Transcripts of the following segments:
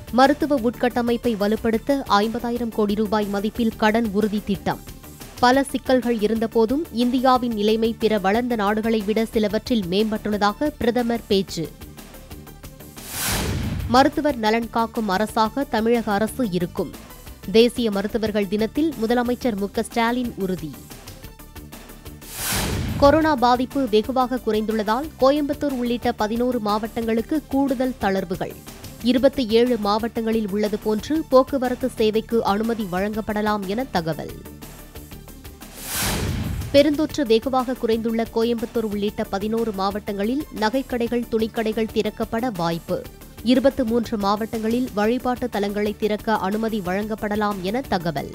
மருத்துவ உட்கட்டமைப்பை வலுப்படுத்த ஐம்பதாயிரம் கோடி ரூபாய் மதிப்பில் கடன் உறுதி திட்டம் பல சிக்கல்கள் இருந்தபோதும் இந்தியாவின் நிலைமை பிற வளர்ந்த நாடுகளை விட சிலவற்றில் மேம்பட்டுள்ளதாக பிரதமர் பேச்சு மருத்துவர் நலன் காக்கும் அரசாக தமிழக அரசு இருக்கும் தேசிய மருத்துவர்கள் தினத்தில் முதலமைச்சர் மு க ஸ்டாலின் உறுதி கொரோனா பாதிப்பு வெகுவாக குறைந்துள்ளதால் கோயம்புத்தூர் உள்ளிட்ட பதினோரு மாவட்டங்களுக்கு கூடுதல் தளர்வுகள் இருபத்தி ஏழு மாவட்டங்களில் உள்ளது போன்று போக்குவரத்து சேவைக்கு அனுமதி வழங்கப்படலாம் என தகவல் பெருந்தொற்று வெகுவாக குறைந்துள்ள கோயம்புத்தூர் உள்ளிட்ட பதினோரு மாவட்டங்களில் நகைக்கடைகள் துணிக்கடைகள் திறக்கப்பட வாய்ப்பு இருபத்து மூன்று மாவட்டங்களில் வழிபாட்டு தலங்களை திறக்க அனுமதி வழங்கப்படலாம் என தகவல்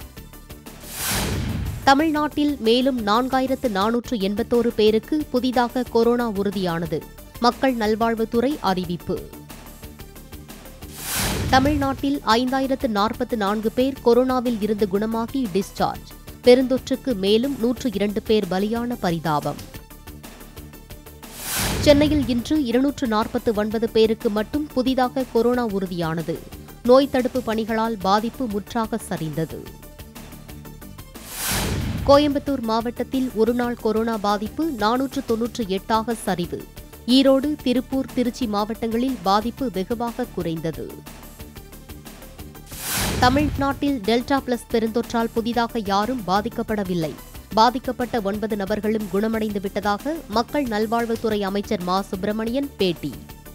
தமிழ்நாட்டில் மேலும் நான்காயிரத்து நானூற்று எண்பத்தோரு பேருக்கு புதிதாக கொரோனா உறுதியானது மக்கள் நல்வாழ்வுத்துறை அறிவிப்பு தமிழ்நாட்டில் ஐந்தாயிரத்து நாற்பத்து நான்கு பேர் கொரோனாவில் இருந்து குணமாகி டிஸ்சார்ஜ் பெருந்தொற்றுக்கு மேலும் நூற்று இரண்டு பேர் பலியான பரிதாபம் சென்னையில் இன்று இருநூற்று நாற்பத்து ஒன்பது பேருக்கு மட்டும் புதிதாக கொரோனா உறுதியானது நோய் தடுப்பு பணிகளால் பாதிப்பு முற்றாக சரிந்தது கோயம்புத்தூர் மாவட்டத்தில் ஒருநாள் கொரோனா பாதிப்பு நானூற்று தொன்னூற்று எட்டாக சரிவு ஈரோடு திருப்பூர் திருச்சி மாவட்டங்களில் பாதிப்பு வெகுவாக குறைந்தது தமிழ்நாட்டில் டெல்டா பிளஸ் பெருந்தொற்றால் புதிதாக யாரும் பாதிக்கப்படவில்லை பாதிக்கப்பட்ட ஒன்பது நபர்களும் குணமடைந்து விட்டதாக மக்கள் நல்வாழ்வுத்துறை அமைச்சர் மா சுப்பிரமணியன் பேட்டி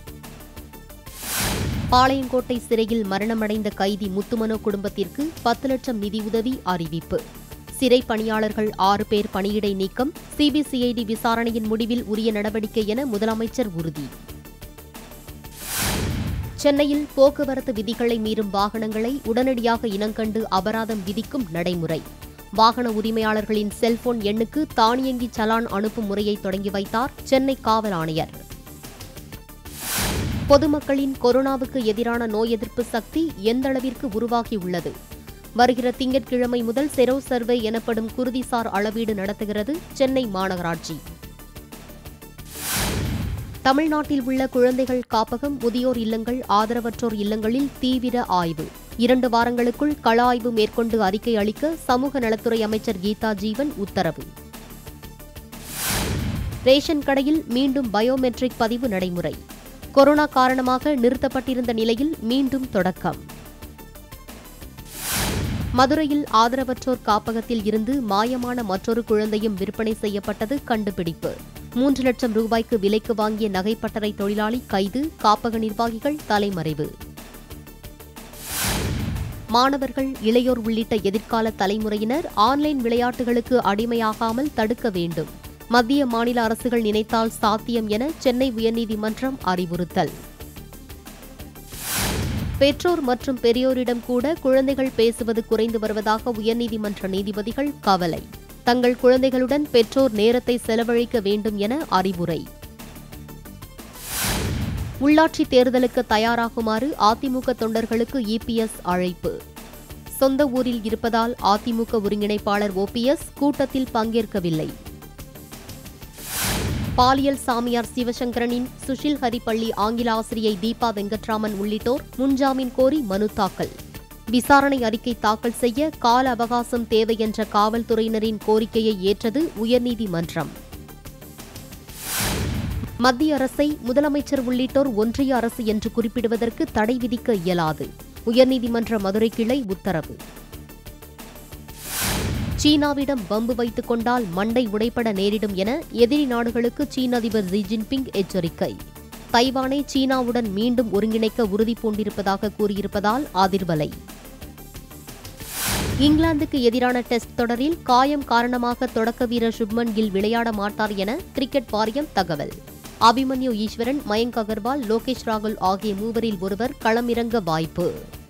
பாளையங்கோட்டை சிறையில் மரணமடைந்த கைதி முத்துமனோ குடும்பத்திற்கு பத்து லட்சம் நிதியுதவி அறிவிப்பு சிறை பணியாளர்கள் ஆறு பேர் பணியிடை நீக்கம் சிபிசிஐடி விசாரணையின் முடிவில் உரிய நடவடிக்கை என முதலமைச்சர் உறுதி சென்னையில் போக்குவரத்து விதிகளை மீறும் வாகனங்களை உடனடியாக இனங்கண்டு அபராதம் விதிக்கும் நடைமுறை வாகன உரிமையாளர்களின் செல்போன் எண்ணுக்கு தானியங்கி சலான் அனுப்பும் முறையை தொடங்கி வைத்தார் சென்னை காவல் ஆணையர் பொதுமக்களின் கொரோனாவுக்கு எதிரான நோய் எதிர்ப்பு சக்தி எந்த அளவிற்கு உருவாகியுள்ளது வருகிற திங்கட்கிழமை முதல் செரோ சர்வே எனப்படும் குருதிசார் அளவீடு நடத்துகிறது சென்னை மாநகராட்சி தமிழ்நாட்டில் உள்ள குழந்தைகள் காப்பகம் முதியோர் இல்லங்கள் ஆதரவற்றோர் இல்லங்களில் தீவிர ஆய்வு இரண்டு வாரங்களுக்குள் கள ஆய்வு மேற்கொண்டு அறிக்கை அளிக்க சமூக நலத்துறை அமைச்சர் கீதா ஜீவன் உத்தரவு ரேஷன் கடையில் மீண்டும் பயோமெட்ரிக் பதிவு நடைமுறை கொரோனா காரணமாக நிறுத்தப்பட்டிருந்த நிலையில் மீண்டும் தொடக்கம் மதுரையில் ஆதரவற்றோர் காப்பகத்தில் இருந்து மாயமான மற்றொரு குழந்தையும் விற்பனை செய்யப்பட்டது கண்டுபிடிப்பு மூன்று லட்சம் ரூபாய்க்கு விலைக்கு வாங்கிய நகைப்பட்டறை தொழிலாளி கைது காப்பக நிர்வாகிகள் தலைமறைவு மாணவர்கள் இளையோர் உள்ளிட்ட எதிர்கால தலைமுறையினர் ஆன்லைன் விளையாட்டுகளுக்கு அடிமையாகாமல் தடுக்க வேண்டும் மத்திய மாநில அரசுகள் நினைத்தால் சாத்தியம் என சென்னை உயர்நீதிமன்றம் அறிவுறுத்தல் பெற்றோர் மற்றும் பெரியோரிடம் கூட குழந்தைகள் பேசுவது குறைந்து வருவதாக உயர்நீதிமன்ற நீதிபதிகள் கவலை தங்கள் குழந்தைகளுடன் பெற்றோர் நேரத்தை செலவழிக்க வேண்டும் என அறிவுரை உள்ளாட்சி தேர்தலுக்கு தயாராகுமாறு அதிமுக தொண்டர்களுக்கு இபிஎஸ் அழைப்பு சொந்த ஊரில் இருப்பதால் அதிமுக ஒருங்கிணைப்பாளர் ஓபிஎஸ் கூட்டத்தில் பங்கேற்கவில்லை பாலியல் சாமியார் சிவசங்கரனின் சுஷில் ஹரிப்பள்ளி ஆங்கில ஆசிரியை தீபா வெங்கட்ராமன் உள்ளிட்டோர் முன்ஜாமீன் கோரி மனு தாக்கல் விசாரணை அறிக்கை தாக்கல் செய்ய கால அவகாசம் தேவை என்ற காவல்துறையினரின் கோரிக்கையை ஏற்றது உயர்நீதிமன்றம் மத்திய அரசை முதலமைச்சர் உள்ளிட்டோர் ஒன்றிய அரசு என்று குறிப்பிடுவதற்கு தடை விதிக்க இயலாது உயர்நீதிமன்ற மதுரை கிளை உத்தரவு சீனாவிடம் வம்பு வைத்துக் கொண்டால் மண்டை உடைப்பட நேரிடும் என எதிரி நாடுகளுக்கு சீன அதிபர் ஜி ஜின்பிங் எச்சரிக்கை தைவானை சீனாவுடன் மீண்டும் ஒருங்கிணைக்க உறுதி பூண்டிருப்பதாக கூறியிருப்பதால் அதிர்வலை இங்கிலாந்துக்கு எதிரான டெஸ்ட் தொடரில் காயம் காரணமாக தொடக்க வீரர் சுப்மன் கில் விளையாட மாட்டார் என கிரிக்கெட் வாரியம் தகவல் அபிமன்யு ஈஸ்வரன் மயங்க் அகர்வால் லோகேஷ் ராகுல் ஆகிய மூவரில் ஒருவர் களமிறங்க வாய்ப்பு